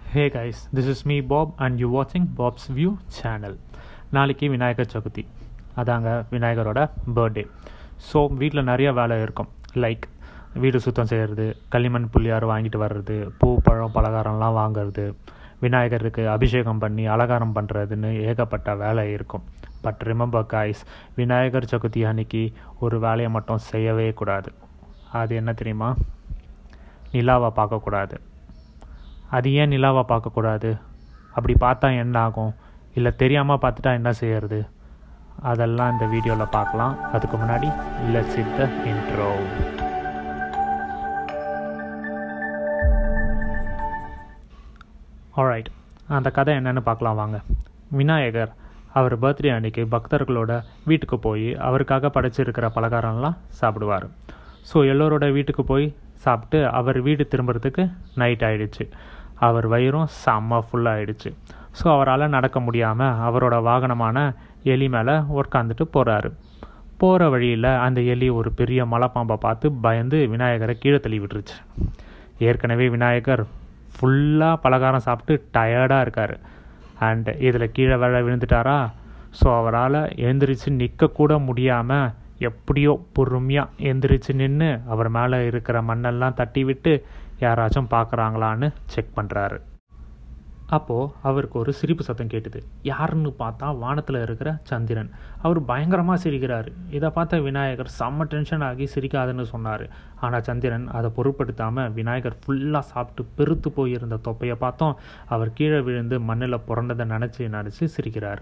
Hey guys, this is me Bob and you're watching Bob's View channel. நாளைக்கு விநாயகர் சதுர்த்தி அதாங்க விநாயகரோட birthday so வீட்டில் நிறைய வேலை இருக்கும் லைக் வீடு சுத்தம் செய்கிறது களிமண் புள்ளியார் வாங்கிட்டு வர்றது பூ பழம் பலகாரம்லாம் வாங்குறது விநாயகருக்கு அபிஷேகம் பண்ணி அலங்காரம் பண்ணுறதுன்னு ஏகப்பட்ட வேலை இருக்கும் but remember guys Vinayaka Chaturthi அன்னைக்கு ஒரு வேலையை மட்டும் செய்யவே கூடாது அது என்ன தெரியுமா நிலாவை பார்க்கக்கூடாது அது ஏன் நிலாவை பார்க்கக்கூடாது அப்படி பார்த்தா என்ன ஆகும் இல்லை தெரியாமல் பார்த்துட்டா என்ன செய்யறது அதெல்லாம் இந்த வீடியோவில் பார்க்கலாம் அதுக்கு முன்னாடி let's hit the intro alright அந்த கதை என்னன்னு பார்க்கலாம் வாங்க விநாயகர் அவர் பர்த்டே அன்னைக்கு பக்தர்களோட வீட்டுக்கு போய் அவருக்காக படைச்சிருக்கிற பலகாரம்லாம் சாப்பிடுவார் ஸோ எல்லோரோட வீட்டுக்கு போய் சாப்பிட்டு அவர் வீடு திரும்புறதுக்கு நைட் ஆயிடுச்சு அவர் வயிறும் செம்ம ஃபுல்லாகிடுச்சு ஸோ அவரால் நடக்க முடியாமல் அவரோட வாகனமான எலி மேலே உட்காந்துட்டு போகிறாரு போகிற வழியில் அந்த எலி ஒரு பெரிய மலைப்பாம்பை பார்த்து பயந்து விநாயகரை கீழே தள்ளி விட்டுருச்சு ஏற்கனவே விநாயகர் ஃபுல்லாக பலகாரம் சாப்பிட்டு டயர்டாக இருக்கார் அண்ட் இதில் கீழே வேலை விழுந்துட்டாரா ஸோ அவரால் எழுந்திரிச்சு நிற்கக்கூட முடியாமல் எப்படியோ பொறுமையாக எந்திரிச்சு நின்று அவர் மேலே இருக்கிற மண்ணெல்லாம் தட்டி விட்டு யாராச்சும் பார்க்குறாங்களான்னு செக் பண்ணுறாரு அப்போது அவருக்கு ஒரு சிரிப்பு சத்தம் கேட்டுது யாருன்னு பார்த்தா வானத்தில் இருக்கிற சந்திரன் அவர் பயங்கரமாக சிரிக்கிறாரு இதை பார்த்த விநாயகர் செம்ம டென்ஷன் ஆகி சிரிக்காதுன்னு சொன்னார் ஆனால் சந்திரன் அதை பொருட்படுத்தாமல் விநாயகர் ஃபுல்லாக சாப்பிட்டு பெருத்து போயிருந்த தொப்பையை பார்த்தோம் அவர் கீழே விழுந்து மண்ணில் புரண்டதை நினச்சி நினச்சி சிரிக்கிறார்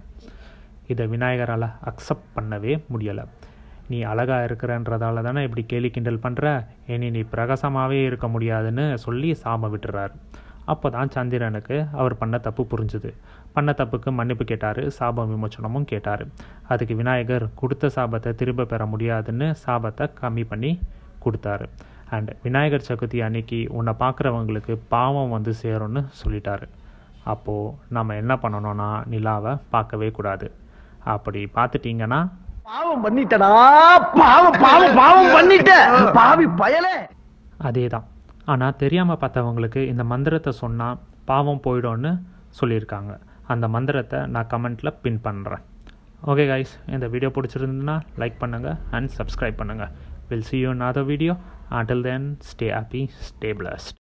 இதை விநாயகரால் அக்செப்ட் பண்ணவே முடியலை நீ அழகாக இருக்கிறன்றதால தானே இப்படி கேலி கிண்டல் பண்ணுற இனி நீ பிரகாசமாகவே இருக்க முடியாதுன்னு சொல்லி சாபம் விட்டுறாரு அப்போ தான் சந்திரனுக்கு அவர் பண்ண தப்பு புரிஞ்சுது பண்ண தப்புக்கு மன்னிப்பு கேட்டார் சாபம் விமோச்சனமும் கேட்டார் அதுக்கு விநாயகர் கொடுத்த சாபத்தை திரும்ப பெற முடியாதுன்னு சாபத்தை கம்மி பண்ணி கொடுத்தாரு அண்ட் விநாயகர் சதுர்த்தி அன்னைக்கு உன்னை பார்க்குறவங்களுக்கு பாவம் வந்து சேரும்னு சொல்லிட்டாரு அப்போது நம்ம என்ன பண்ணணும்னா நிலாவை பார்க்கவே கூடாது அப்படி பார்த்துட்டிங்கன்னா பாவம் பண்ணிட்டடா பாவம் பாவம் பாவம் பண்ணிட்ட பாவி பயலே அதே தான் ஆனால் தெரியாமல் பார்த்தவங்களுக்கு இந்த மந்திரத்தை சொன்னால் பாவம் போயிடும்னு சொல்லியிருக்காங்க அந்த மந்திரத்தை நான் கமெண்ட்டில் பின் பண்ணுறேன் ஓகே கைஸ் இந்த வீடியோ பிடிச்சிருந்ததுன்னா லைக் பண்ணுங்கள் அண்ட் சப்ஸ்கிரைப் பண்ணுங்கள் will see you another video until then stay happy stay blessed